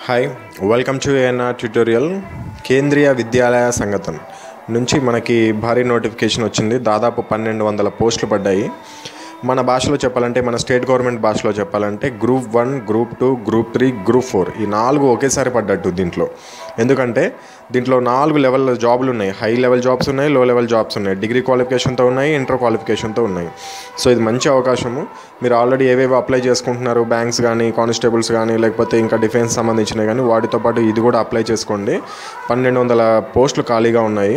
hi welcome to ANR tutorial Kendriya Vidyalaya సంగతం నుంచి మనకి భారీ నోటిఫికేషన్ వచ్చింది దాదాపు పన్నెండు వందల పోస్టులు పడ్డాయి మన భాషలో చెప్పాలంటే మన స్టేట్ గవర్నమెంట్ భాషలో చెప్పాలంటే group one group two group three group four ఈ నాలుగు ఒకేసారి పడ్డట్టు దీంట్లో ఎందుకంటే దీంట్లో నాలుగు లెవెల్ జాబులు ఉన్నాయి హై లెవెల్ జాబ్స్ ఉన్నాయి లో లెవెల్ జాబ్స్ ఉన్నాయి డిగ్రీ క్వాలిఫికేషన్తో ఉన్నాయి ఇంటర్ క్వాలిఫికేషన్తో ఉన్నాయి సో ఇది మంచి అవకాశము మీరు ఆల్రెడీ ఏవేవి అప్లై చేసుకుంటున్నారు బ్యాంక్స్ కానీ కానిస్టేబుల్స్ కానీ లేకపోతే ఇంకా డిఫెన్స్ సంబంధించినవి కానీ వాటితో పాటు ఇది కూడా అప్లై చేసుకోండి పన్నెండు వందల పోస్టులు ఖాళీగా ఉన్నాయి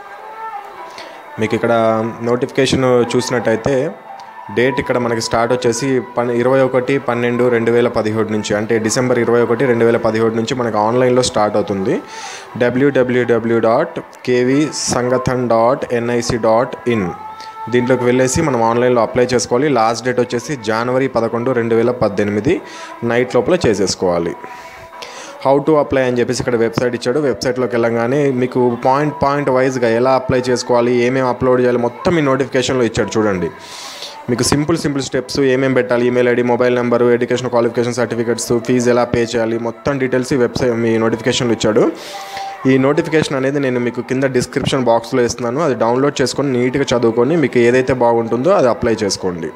మీకు ఇక్కడ నోటిఫికేషన్ చూసినట్టయితే డేట్ ఇక్కడ మనకి స్టార్ట్ వచ్చేసి పన్ ఇరవై ఒకటి పన్నెండు రెండు వేల పదిహేడు నుంచి అంటే డిసెంబర్ ఇరవై ఒకటి రెండు వేల పదిహేడు నుంచి మనకి ఆన్లైన్లో స్టార్ట్ అవుతుంది WWW dot KV Sangathan dot NIC dot in దీంట్లోకి వెళ్ళేసి మనం ఆన్లైన్లో అప్లై చేసుకోవాలి లాస్ట్ డేట్ వచ్చేసి జనవరి పదకొండు రెండు వేల పద్దెనిమిది నైట్ లోపల చేసేసుకోవాలి హౌ టు అప్లై అని చెప్పేసి ఇక్కడ వెబ్సైట్ ఇచ్చాడు వెబ్సైట్లోకి వెళ్ళగానే మీకు పాయింట్ పాయింట్ వైజ్గా ఎలా అప్లై చేసుకోవాలి ఏమేమి అప్లోడ్ చేయాలి మొత్తం ఈ నోటిఫికేషన్లో ఇచ్చాడు చూడండి మీకు సింపుల్ సింపుల్ స్టెప్స్ ఏమేమి పెట్టాలి email ID mobile number education qualification certificates fees ఎలా పే చేయాలి మొత్తం డీటెయిల్స్ ఈ వెబ్సైట్ మీ నోటిఫికేషన్లో ఇచ్చాడు ఈ నోటిఫికేషన్ అనేది నేను మీకు కింద డిస్క్రిప్షన్ బాక్స్లో ఇస్తున్నాను అది డౌన్లోడ్ చేసుకొని నీట్గా చదువుకొని మీకు ఏదైతే బాగుంటుందో అది అప్లై చేసుకోండి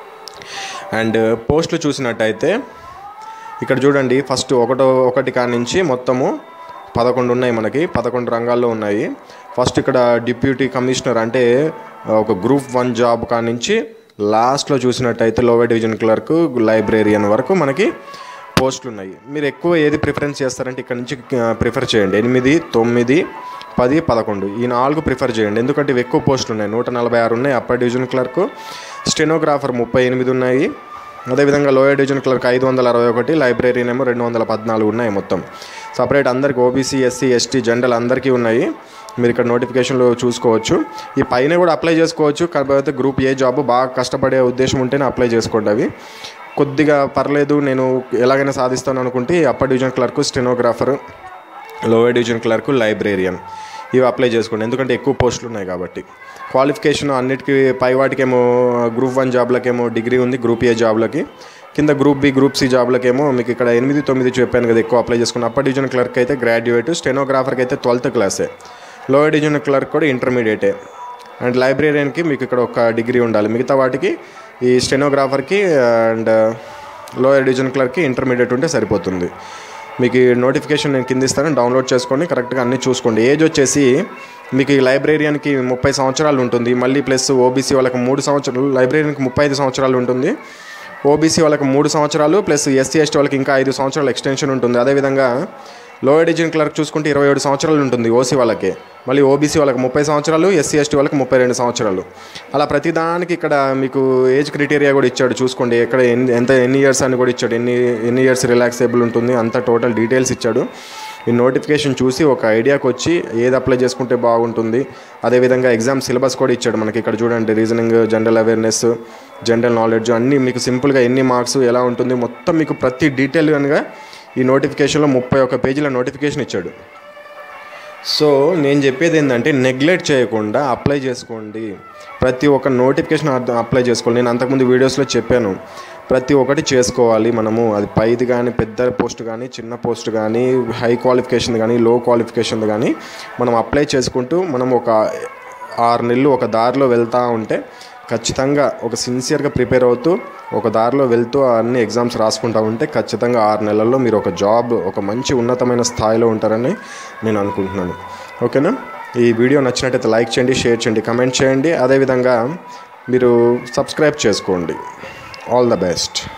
అండ్ పోస్టులు చూసినట్టయితే ఇక్కడ చూడండి ఫస్ట్ ఒకటో ఒకటి కాడ నుంచి మొత్తము పదకొండు ఉన్నాయి మనకి పదకొండు రంగాల్లో ఉన్నాయి ఫస్ట్ ఇక్కడ డిప్యూటీ కమిషనర్ అంటే ఒక గ్రూప్ వన్ జాబ్ కాడ నుంచి లాస్ట్లో చూసినట్టయితే లోవర్ డివిజన్ క్లర్క్ లైబ్రేరియన్ వరకు మనకి పోస్టులు ఉన్నాయి మీరు ఎక్కువ ఏది ప్రిఫరెన్స్ చేస్తారంటే ఇక్కడ నుంచి ప్రిఫర్ చేయండి ఎనిమిది తొమ్మిది పది పదకొండు ఈ నాలుగు ప్రిఫర్ చేయండి ఎందుకంటే ఇవి ఎక్కువ పోస్టులు ఉన్నాయి నూట నలభై ఆరు ఉన్నాయి అప్పర్ డివిజన్ క్లర్క్ స్టెనోగ్రాఫర్ ముప్పై ఎనిమిది ఉన్నాయి అదేవిధంగా లోయర్ డివిజన్ క్లర్క్ ఐదు వందల అరవై ఒకటి లైబ్రరీన్ ఏమో రెండు వందల పద్నాలుగు ఉన్నాయి మొత్తం సపరేట్ అందరికి ఓబీసీ ఎస్సీ ఎస్టీ జనరల్ అందరికీ ఉన్నాయి మీరు ఇక్కడ నోటిఫికేషన్లో చూసుకోవచ్చు ఈ పైన కూడా అప్లై చేసుకోవచ్చు కాకపోతే గ్రూప్ ఏ జాబ్ బాగా కష్టపడే ఉద్దేశం ఉంటేనే అప్లై చేసుకోండి అవి కొద్దిగా పర్లేదు నేను ఎలాగైనా సాధిస్తాను అనుకుంటే upper division clerk stenographer lower division clerk librarian ఇవి అప్లై చేసుకోండి ఎందుకంటే ఎక్కువ పోస్టులు ఉన్నాయి కాబట్టి క్వాలిఫికేషన్ అన్నిటికీ పై వాటికేమో గ్రూప్ వన్ జాబ్లకేమో డిగ్రీ ఉంది గ్రూప్ ఏ జాబ్లకి కింద గ్రూప్ బి గ్రూప్ సి జాబ్లకేమో మీకు ఇక్కడ ఎనిమిది తొమ్మిది చెప్పాను కదా ఎక్కువ అప్లై చేసుకుని అప్పర్ డివిజన్ క్లర్క్ అయితే గ్రాడ్యుయేట్ స్టెనోగ్రాఫర్కి అయితే ట్వెల్త్ క్లాసే లోయర్ డివిజన్ క్లర్క్ కూడా ఇంటర్మీడియటే అండ్ లైబ్రేరియన్కి మీకు ఇక్కడ ఒక డిగ్రీ ఉండాలి మిగతా వాటికి ఈ స్టెనోగ్రాఫర్కి అండ్ లోయర్ డివిజన్ క్లర్క్కి ఇంటర్మీడియట్ ఉంటే సరిపోతుంది మీకు ఈ నోటిఫికేషన్ నేను కింద ఇస్తాను డౌన్లోడ్ చేసుకొని కరెక్ట్గా అన్నీ చూసుకోండి ఏజ్ వచ్చేసి మీకు ఈ లైబ్రేరియన్కి ముప్పై సంవత్సరాలు ఉంటుంది మళ్ళీ ప్లస్ ఓబీసీ వాళ్ళకి మూడు సంవత్సరాలు లైబ్రేరియన్కి ముప్పై ఐదు సంవత్సరాలు ఉంటుంది ఓబీసీ వాళ్ళకి మూడు సంవత్సరాలు ప్లస్ ఎస్సీ ఎస్టీ వాళ్ళకి ఇంకా ఐదు సంవత్సరాలు ఎక్స్టెన్షన్ ఉంటుంది అదేవిధంగా లోయర్ డివిజన్ క్లర్క్ చూసుకుంటే ఇరవై ఏడు సంవత్సరాలు ఉంటుంది ఓసీ వాళ్ళకి మళ్ళీ ఓబీసీ వాళ్ళకి ముప్పై సంవత్సరాలు ఎస్సీ ఎస్టీ వాళ్ళకి ముప్పై రెండు సంవత్సరాలు అలా ప్రతిదానికి ఇక్కడ మీకు ఏజ్ క్రైటీరియా కూడా ఇచ్చాడు చూసుకోండి ఎక్కడ ఎన్ని ఎంత ఎన్ని ఇయర్స్ అని కూడా ఇచ్చాడు ఎన్ని ఎన్ని ఇయర్స్ రిలాక్సేబుల్ ఉంటుంది అంత టోటల్ డీటెయిల్స్ ఇచ్చాడు ఈ నోటిఫికేషన్ చూసి ఒక ఐడియాకి వచ్చి ఏది అప్లై చేసుకుంటే బాగుంటుంది అదేవిధంగా ఎగ్జామ్ సిలబస్ కూడా ఇచ్చాడు మనకి ఇక్కడ చూడండి reasoning general awareness general knowledge అన్నీ మీకు సింపుల్గా ఎన్ని మార్క్స్ ఎలా ఉంటుంది మొత్తం మీకు ప్రతి డీటెయిల్ కనుక ఈ నోటిఫికేషన్లో ముప్పై ఒక్క పేజీల నోటిఫికేషన్ ఇచ్చాడు సో నేను చెప్పేది ఏంటంటే నెగ్లెక్ట్ చేయకుండా అప్లై చేసుకోండి ప్రతి ఒక్క నోటిఫికేషన్ అప్లై చేసుకోవాలి నేను అంతకుముందు వీడియోస్లో చెప్పాను ప్రతి ఒక్కటి చేసుకోవాలి మనము అది పైది కానీ పెద్ద పోస్ట్ కానీ చిన్న పోస్ట్ కానీ హై క్వాలిఫికేషన్ కానీ లో క్వాలిఫికేషన్ కానీ మనం అప్లై చేసుకుంటూ మనం ఒక ఆరు నెలలు ఒక దారిలో వెళ్తూ ఉంటే ఖచ్చితంగా ఒక సిన్సియర్గా ప్రిపేర్ అవుతూ ఒక దారిలో వెళ్తూ అన్ని ఎగ్జామ్స్ రాసుకుంటూ ఉంటే ఖచ్చితంగా ఆరు నెలల్లో మీరు ఒక జాబ్ ఒక మంచి ఉన్నతమైన స్థాయిలో ఉంటారని నేను అనుకుంటున్నాను ఓకేనా ఈ వీడియో నచ్చినట్టయితే లైక్ చేయండి షేర్ చేయండి కమెంట్ చేయండి అదేవిధంగా మీరు సబ్స్క్రైబ్ చేసుకోండి ఆల్ ద బెస్ట్